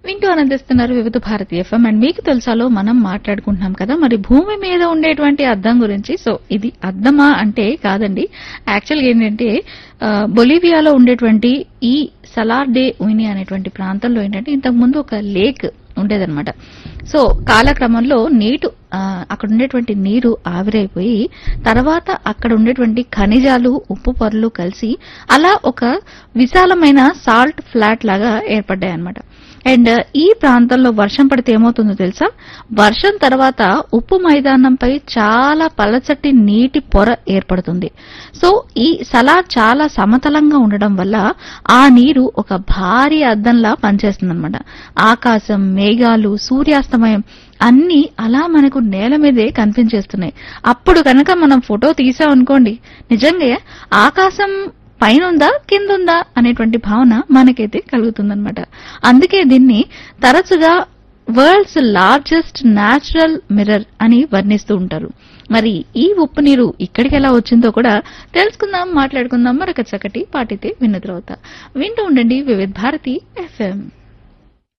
వింటూ ఆనందిస్తున్నారు వివిధ భారతి ఎఫ్ఎం అండ్ మీకు తెలుసాలో మనం మాట్లాడుకుంటున్నాం కదా మరి భూమి మీద ఉండేటువంటి అద్దం గురించి సో ఇది అద్దమా అంటే కాదండి యాక్చువల్గా ఏంటంటే ఆ, బొలీవియాలో ఉండేటువంటి ఈ సలార్ డే ఉయిని అనేటువంటి ప్రాంతంలో ఏంటంటే ఇంతకు ముందు ఒక లేక్ ఉండేదన్నమాట సో కాలక్రమంలో నీటు ఆ, అక్కడ ఉండేటువంటి నీరు ఆవిరైపోయి తర్వాత అక్కడ ఉండేటువంటి ఖనిజాలు ఉప్పు పొరలు కలిసి అలా ఒక విశాలమైన సాల్ట్ ఫ్లాట్ లాగా ఏర్పడ్డాయి అన్నమాట అండ్ ఈ ప్రాంతంలో వర్షం పడితే ఏమవుతుందో తెలుసా వర్షం తర్వాత ఉప్పు మైదానంపై చాలా పలచటి నీటి పొర ఏర్పడుతుంది సో ఈ సలార్ చాలా సమతలంగా ఉండడం వల్ల ఆ నీరు ఒక భారీ అద్దంలా పనిచేస్తుందన్నమాట ఆకాశం మేఘాలు సూర్యాస్తమయం అన్నీ అలా మనకు నేల మీదే కనిపించేస్తున్నాయి అప్పుడు కనుక మనం ఫోటో తీసామనుకోండి నిజంగా ఆకాశం పైన ఉందా కింద ఉందా అనేటువంటి భావన మనకైతే కలుగుతుందన్నమాట అందుకే దీన్ని తరచుగా వరల్డ్స్ లార్జెస్ట్ న్యాచురల్ మిర్రర్ అని వర్ణిస్తూ ఉంటారు మరి ఈ ఉప్పు నీరు ఇక్కడికి ఎలా వచ్చిందో కూడా తెలుసుకుందాం మాట్లాడుకుందాం మరొక చక్కటి పాటితే విన్న తర్వాత వింటూ ఉండండి వివిధ భారతి ఎఫ్ఎం